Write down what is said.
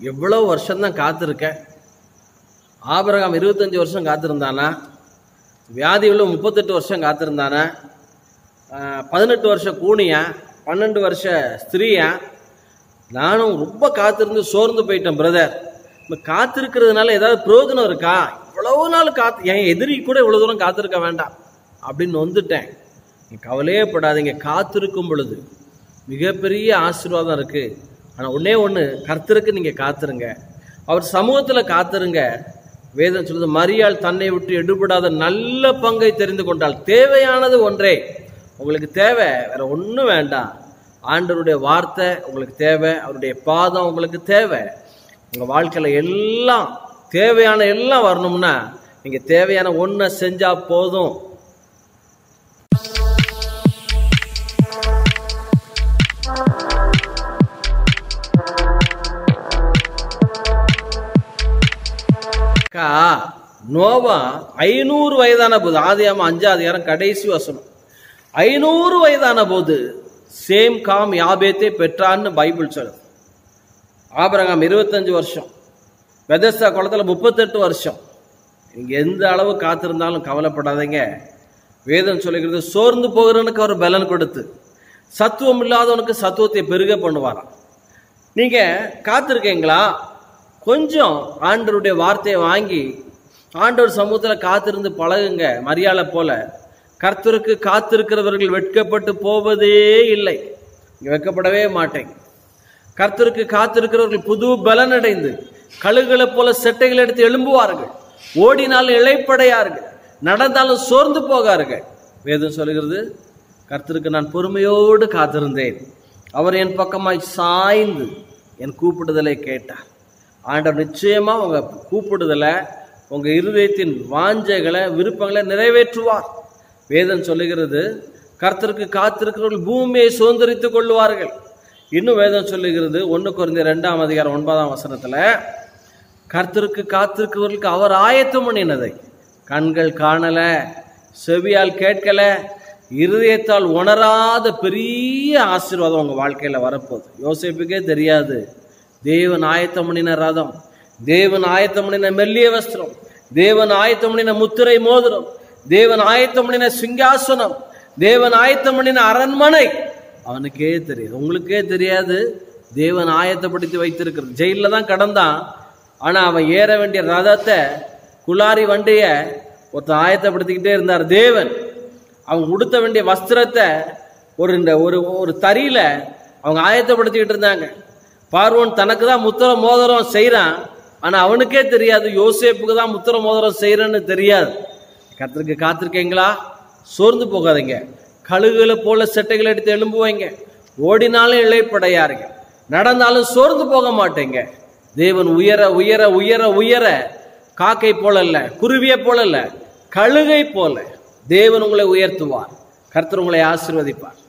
எவ்வளோ வருஷம்தான் காத்திருக்கேன் ஆபிரகாம் இருபத்தஞ்சி வருஷம் காத்திருந்தானா வியாதி உள்ள முப்பத்தெட்டு வருஷம் காத்திருந்தானா ஆஹ், பதினெட்டு வருஷம் கூனியா பன்னெண்டு வருஷ ஸ்திரீயா நானும் ரொம்ப காத்திருந்து சோர்ந்து போயிட்டேன் பிரதர் இப்போ காத்திருக்கிறதுனால ஏதாவது பிரயோஜனம் இருக்கா இவ்வளவு நாள் காத்து என் எதிரி கூட இவ்வளவு தூரம் காத்திருக்க வேண்டாம் அப்படின்னு வந்துட்டேன் நீ கவலையே படாதீங்க காத்திருக்கும் பொழுது மிகப்பெரிய ஆசீர்வாதம் இருக்கு ஆனால் ஒண்ணே ஒன்று கர்த்தருக்கு நீங்கள் காத்திருங்க அவர் சமூகத்தில் காத்திருங்க வேதம் சொல்லுது மரியாள் தன்னை விட்டு எடுபடாத நல்ல பங்கை தெரிந்து கொண்டால் தேவையானது ஒன்றே உங்களுக்கு தேவை வேற ஒன்றும் வேண்டாம் ஆண்டவருடைய வார்த்தை உங்களுக்கு தேவை அவருடைய பாதம் உங்களுக்கு தேவை உங்கள் வாழ்க்கையில் எல்லாம் தேவையான எல்லாம் வரணும்னா நீங்கள் தேவையான ஒன்றை செஞ்சால் போதும் அக்கா, நோவா ஐநூறு வயதான போது ஆதியாம அஞ்சாவது அதிகாரம் கடைசி வசனம் ஐநூறு வயதான போது சேம் காம் யாபேத்தை பெற்றான்னு பைபிள் சொல்லுது ஆபிரகாம் இருபத்தஞ்சு வருஷம் பெதஸ்தா குளத்துல முப்பத்தெட்டு வருஷம் நீங்க எந்த அளவு காத்திருந்தாலும் கவலைப்படாதீங்க வேதம் சொல்லுகிறது சோர்ந்து போகிறவனுக்கு அவர் பலன் கொடுத்து சத்துவம் இல்லாதவனுக்கு சத்துவத்தை பெருக பண்ணுவாராம் நீங்க காத்திருக்கீங்களா கொஞ்சம் ஆண்டவருடைய வார்த்தையை வாங்கி ஆண்டவர் சமூகத்தில் காத்திருந்து பழகுங்க மரியாதை போல கர்த்தருக்கு காத்திருக்கிறவர்கள் வெட்கப்பட்டு போவதே இல்லை இங்க வெட்கப்படவே மாட்டேங்க கர்த்தருக்கு காத்திருக்கிறவர்கள் புது பலன் அடைந்து கழுகுகளைப் போல செட்டைகள் எடுத்து எழும்புவார்கள் ஓடினாலும் இழைப்படையார்கள் நடந்தாலும் சோர்ந்து போகார்கள் வேதம் சொல்லுகிறது கர்த்தருக்கு நான் பொறுமையோடு காத்திருந்தேன் அவர் என் பக்கமாய் சாய்ந்து என் கூப்பிடுதலை கேட்டார் ஆண்டவர் நிச்சயமா உங்க கூப்பிடுதலை உங்க இருதயத்தின் வாஞ்சைகளை விருப்பங்களை நிறைவேற்றுவார் வேதம் சொல்லுகிறது கர்த்தருக்கு காத்திருக்கிறவர்கள் பூமியை சுதந்திரித்துக் கொள்வார்கள் இன்னும் வேதம் சொல்லுகிறது ஒன்று குறைந்த ரெண்டாம் அதிகாரம் ஒன்பதாம் வசனத்துல கர்த்தருக்கு காத்திருக்கிறவர்களுக்கு அவர் ஆயத்தம் பண்ணினதை கண்கள் காணல செவியால் கேட்கல இருதயத்தால் உணராத பெரிய ஆசீர்வாதம் உங்க வாழ்க்கையில வரப்போகுது யோசிப்புக்கே தெரியாது தேவன் ஆயத்தம் பண்ணின ரதம் தேவன் ஆயத்தம் பண்ணின மெல்லிய வஸ்திரம் தேவன் ஆயத்தம் பண்ணின முத்திரை மோதிரம் தேவன் ஆயத்தம் பண்ணின சிங்காசனம் தேவன் ஆயத்தம் பண்ணின அரண்மனை அவனுக்கே தெரியாது உங்களுக்கே தெரியாது தேவன் ஆயத்தப்படுத்தி வைத்திருக்கிறது ஜெயிலில் தான் கடந்தான் ஆனா அவன் ஏற வேண்டிய ரதத்தை குலாரி வண்டிய ஒருத்தன் ஆயத்தப்படுத்திக்கிட்டே இருந்தார் தேவன் அவங்க உடுத்த வேண்டிய வஸ்திரத்தை ஒரு இந்த ஒரு ஒரு தறியில அவங்க ஆயத்தப்படுத்திக்கிட்டு இருந்தாங்க பார்வோன் தனக்கு தான் முத்திர மோதிரம் செய்கிறான் ஆனா அவனுக்கே தெரியாது யோசேப்புக்கு தான் முத்திர மோதிரம் செய்யறன்னு தெரியாது கர்த்தருக்கு காத்திருக்கீங்களா சோர்ந்து போகாதீங்க கழுகுகளை போல செட்டைகளை எடுத்து எழும்புவீங்க ஓடினாலும் இழைப்படையாருங்க நடந்தாலும் சோர்ந்து போக மாட்டீங்க தேவன் உயர உயர உயர உயர காக்கை போல இல்ல குருவியை போல இல்ல கழுகை போல தேவன் உங்களை உயர்த்துவார் கர்த்தர் உங்களை ஆசீர்வதிப்பார்